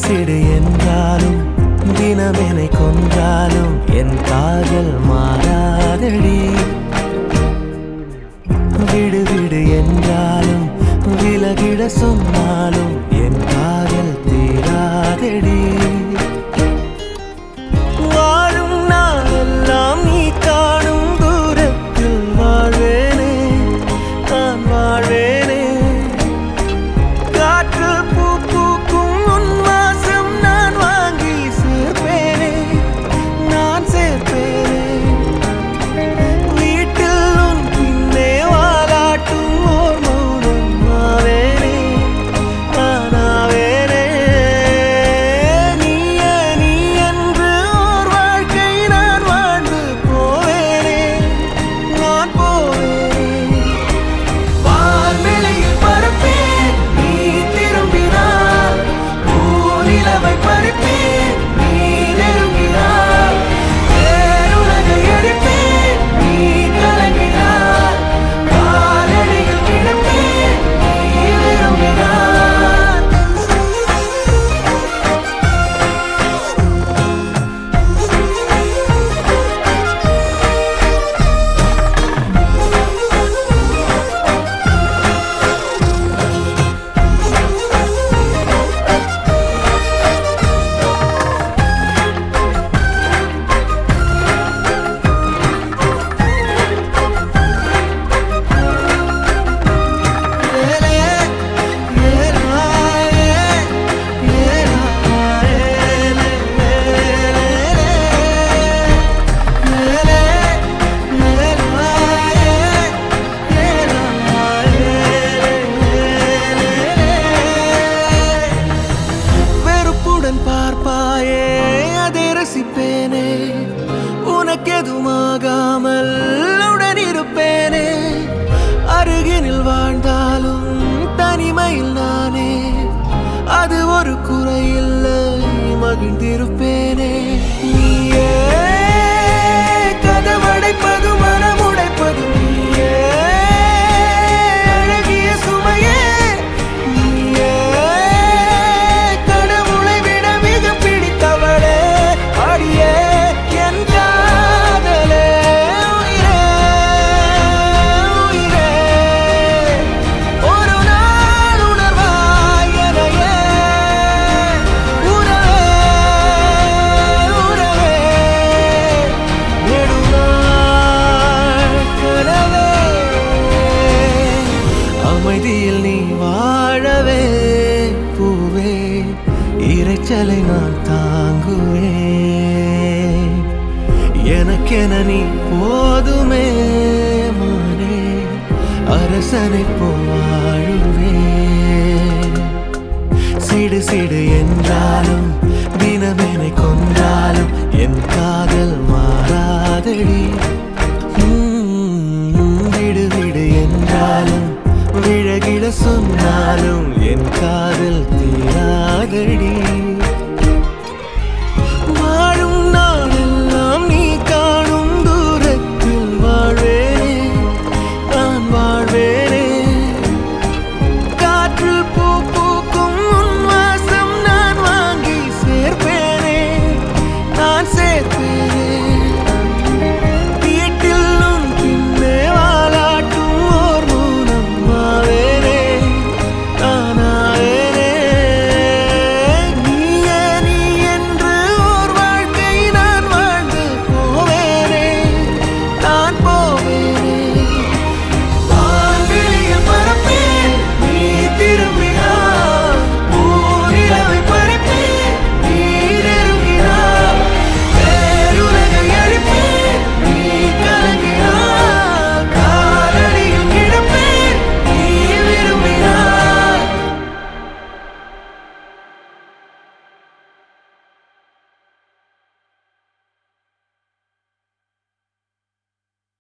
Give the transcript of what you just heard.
சிடு என்றாலும் தினமெனை கொன்றாலும் என் காதல் மாறாதடி விடு விடு என்றாலும் விலகிட சொன்னாலும் என் காதல் தீராதடி வாழும் நாளெல்லாம் நீ காணும் தூரத்தில் வாழ்வேனே நான் வாழ்வேனே காற்றில் பூ பூக்கும் உன் வாசம் நான் வாங்கி சேர்ப்பேனே நான் சேர்ப்பேனே வீட்டில் உன் பின்னே வாலாட்டும் ஓர் மௌனம் ஆவேனே நானாவேனே நீயே நீ என்று ஓர் வாழ்க்கை நான் வாழ்ந்து போவேனே நான் போவேனே வான்வெளியில் பறப்பேன் நீ திரும்பினார் பூநிலவை பறிப்பேன் நீ நெருங்கினார் பேருலகை அடிப்பேன் நீ கலங்கினார் காலடியில் கிடப்பேன் நீ விரும்பினார் வெறுப்புடன் பார்ப்பாயே அதை ரசிப்பேனே உனக்கெதுமாகாமல் உடன் இருப்பேனே அருகினில் வாழ்ந்தாலும் தனிமையில் நானே அது ஒரு குறையில்லை மகிழ்ந்திருப்பேனே நீயே கதவடைப்பது மனமுடைப்பது நீயே அழகிய சுமையே நீயே கடவுளை விட மிக பிடித்தவளே அடியே என் காதலே உயிரே உயிரே ஒரு நாள் உணர்வாய் எனையே உறவே உறவே நெடுநாள் கனவே அமைதியில் நீ வாழவே பூவே இரைச்சலை நான் தாங்குவேன் எனக்கென நீ போதுமே மானே அரசனை போவாழுவேன் சிடு சிடு என்றாலும் தினமெனை கொன்றாலும் என் காதல் மாறாதடி உம், விடு விடு என்றாலும் விழகிட சொன்னாலும் என் காதல் தீராதடி